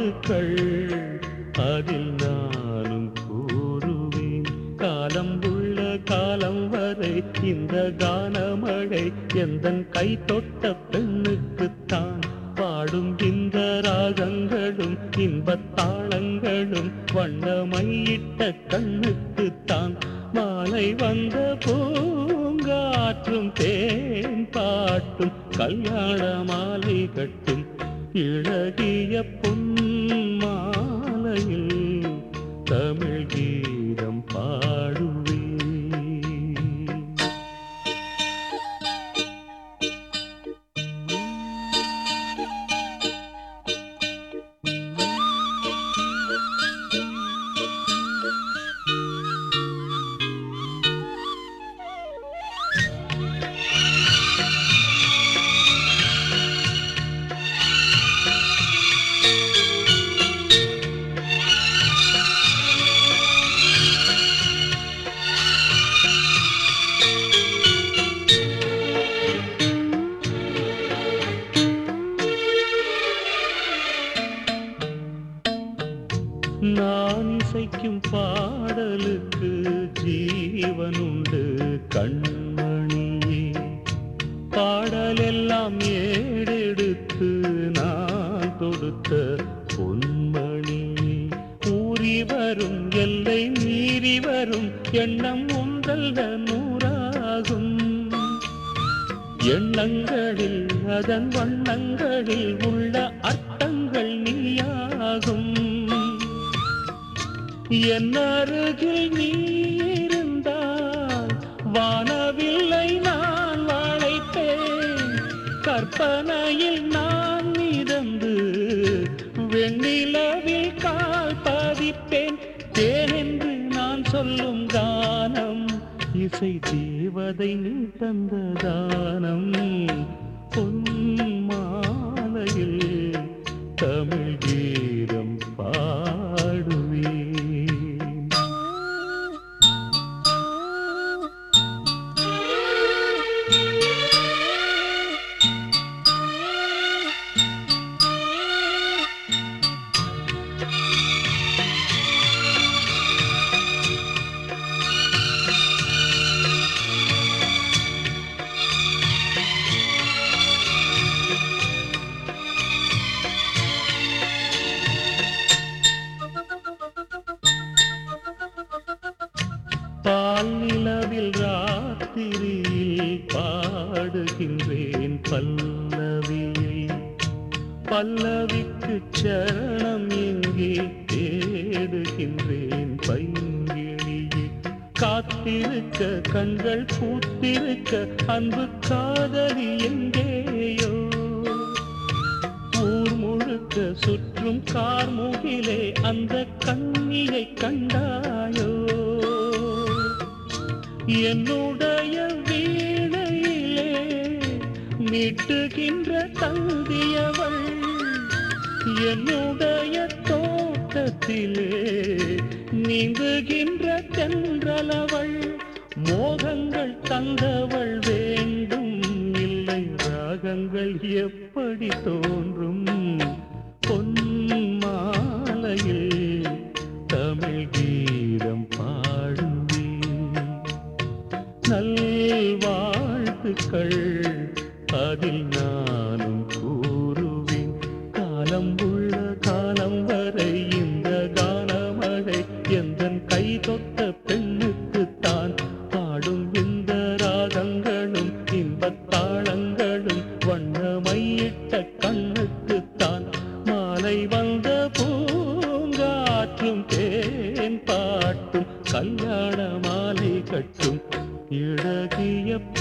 வாழ்த்துக்கள் அதில் நானும் கூறுவேன் காலம் உள்ள காலம் வரை இந்த கானமழை எந்தன் கை தொட்ட பெண்ணுக்குத்தான் பாடும் இந்த ராகங்களும் இன்பத் தாளங்களும் வண்ணமையிட்ட கண்ணுக்குத்தான் மாலை வந்த பூங்காற்றும் தேன் பாட்டும் கல்யாண மாலை கட்டும் இழகிய பொன் மாலையில் தமிழ் கீதம் பாடுவேன் நான் இசைக்கும் பாடலுக்கு ஜீவனுண்டு கண்மணியே பாடலெல்லாம் ஏடெடுத்து நான் தொடுத்த பொன்மணியே ஊறி வரும் எல்லை மீறி வரும் எண்ணம் உந்தல்ல நூறாகும் எண்ணங்களில் அதன் வண்ணங்களில் உள்ள அர்த்தங்கள் நீயாகும் என் அருகில் நீ இருந்தால் வானவில்லை நான் வாழைப்பேன் கற்பனையில் நான் மிதந்து வெண்ணிலவில் கால் பதிப்பேன் தேனென்று நான் சொல்லும் கானம் இசை தேவதை நீ தந்த தானம் பொன் மாலையில் தமிழ் கீதம் பாடுவேன் பால் நிலவில் ராத்திரியில் பாடுகின்றேன் பல்லவியில் பல்லவிக்கு சரணம் எங்கே தேடுகின்றேன் பைங்கிழியில் காத்திருக்க கண்கள் பூத்திருக்க அன்பு காதலி எங்கேயோ ஊர் முழுக்க சுற்றும் கார்முகிலே அந்த கண்ணியை கண்டாயோ என்னுடைய வீணையிலே மீட்டுகின்ற தந்தியவள் என்னுடைய தோட்டத்திலே நீந்துகின்ற தென்றலவள் மோகங்கள் தந்தவள் வேண்டும் இல்லை ராகங்கள் எப்படி தோன்றும் பொன் மாலையில் தமிழ் கீதம் பாடுவேன் நல்வாழ்த்துக்கள் அதில் நானும் கூறுவேன் காலம் உள்ள காலம் வரை இந்த கானமழை எந்தன் கை தொட்ட பெண்ணுக்குத்தான் பாடும் இந்த ராகங்களும் இன்பத்தாளங்களும் வண்ணமையிட்ட கண்ணுக்குத்தான் மாலை வந்த பூங்காற்றும் தேன் பாட்டும் கல்யாண மாலை கட்டும் இழகிய